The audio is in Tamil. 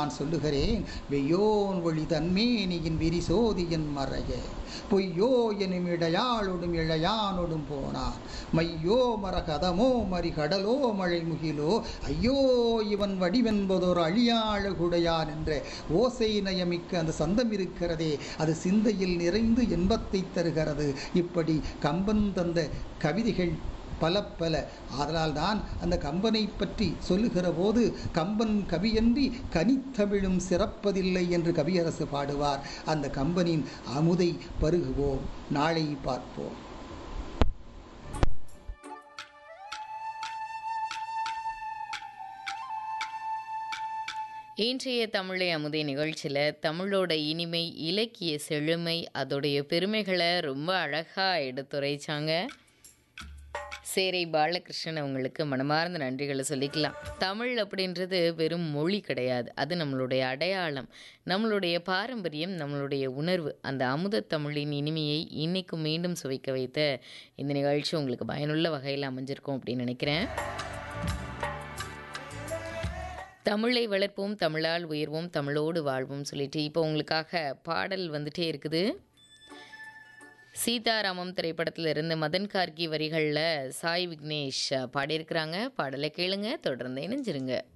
நான் சொல்லுகிறேன் வெய்யோன் ஒளி தன்மேனியின் விரிசோதியின் மறைய பொய்யோ எனும் இடையாளொடும் இழையானொடும் போனான் மையோ மரகதமோ மறி கடலோ மழை முகிலோ ஐயோ இவன் வடிவென்பதோர் அழியாழகுடையான் என்ற ஓசை நயமிக்க அந்த சந்தம் இருக்கிறதே அது சிந்தையில் நிறைந்து இன்பத்தை தருகிறது இப்படி கம்பன் தந்த கவிதைகள் பல பல ஆதலால் தான் அந்த கம்பனை பற்றி சொல்லுகிற போது கம்பன் கவியன்றி கனித்தமிழும் சிறப்பதில்லை என்று கவியரசு பாடுவார் அந்த கம்பனின் அமுதை பருகுவோம் நாளை பார்ப்போம் இன்றைய தமிழை அமுதை நிகழ்ச்சியில் தமிழோட இனிமை இலக்கிய செழுமை அதோடைய பெருமைகளை ரொம்ப அழகாக எடுத்துரைச்சாங்க சேரை பாலகிருஷ்ணன் அவங்களுக்கு மனமார்ந்த நன்றிகளை சொல்லிக்கலாம் தமிழ் அப்படின்றது வெறும் மொழி கிடையாது அது நம்மளுடைய அடையாளம் நம்மளுடைய பாரம்பரியம் நம்மளுடைய உணர்வு அந்த அமுத தமிழின் இனிமையை இன்னைக்கும் மீண்டும் சுவைக்க வைத்த இந்த நிகழ்ச்சி உங்களுக்கு பயனுள்ள வகையில் அமைஞ்சிருக்கும் அப்படின்னு நினைக்கிறேன் தமிழை வளர்ப்போம் தமிழால் உயர்வோம் தமிழோடு வாழ்வோம் சொல்லிட்டு இப்போ உங்களுக்காக பாடல் வந்துட்டே இருக்குது சீதாராமம் திரைப்படத்தில் இருந்து மதன் கார்கி வரிகளில் சாய் விக்னேஷ் பாடியிருக்கிறாங்க பாடலை கேளுங்க தொடர்ந்து இணைஞ்சிருங்க